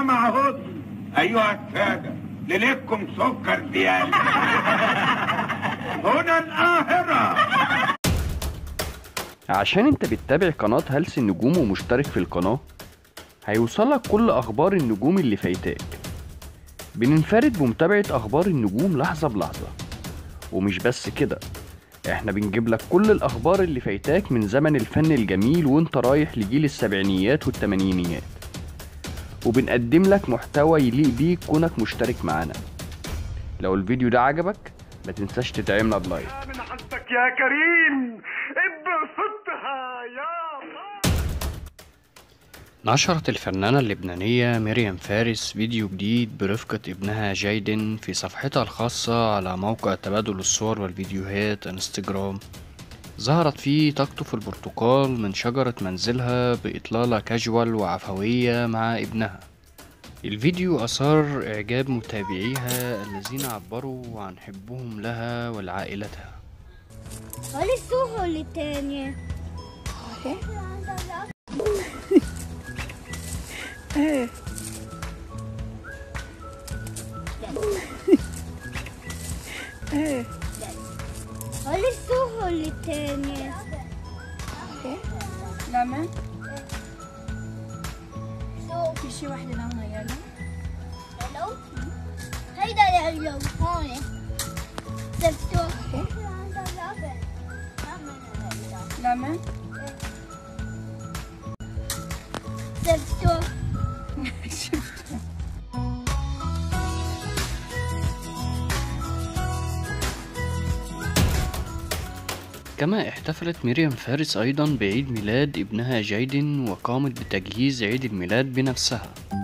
معهود ايها السادة ليلتكم سكر ديالي هنا القاهرة عشان انت بتتابع قناة هلس النجوم ومشترك في القناة هيوصلك كل اخبار النجوم اللي فايتاك بننفرد بمتابعة اخبار النجوم لحظة بلحظة ومش بس كده احنا بنجيب لك كل الاخبار اللي فايتاك من زمن الفن الجميل وانت رايح لجيل السبعينيات والتمانينيات وبنقدم لك محتوى يليق بيك كونك مشترك معانا لو الفيديو ده عجبك ما تنساش تدعمنا بلايك من حظك يا كريم ابسطها يا الله نشرت الفنانة اللبنانية مريم فارس فيديو جديد برفقة ابنها جايدن في صفحتها الخاصة على موقع تبادل الصور والفيديوهات انستجرام ظهرت فيه تقطف البرتقال من شجرة منزلها بإطلالة كاجوال وعفوية مع ابنها الفيديو أثار إعجاب متابعيها الذين عبروا عن حبهم لها ولعائلتها Qual é sua roletânea? Olha sua roletânea. لما في شي وحدة لونها يلا Hello? هيدا اليوم هون سبتو لما سبتو كما احتفلت مريم فارس أيضا بعيد ميلاد ابنها جايدن وقامت بتجهيز عيد الميلاد بنفسها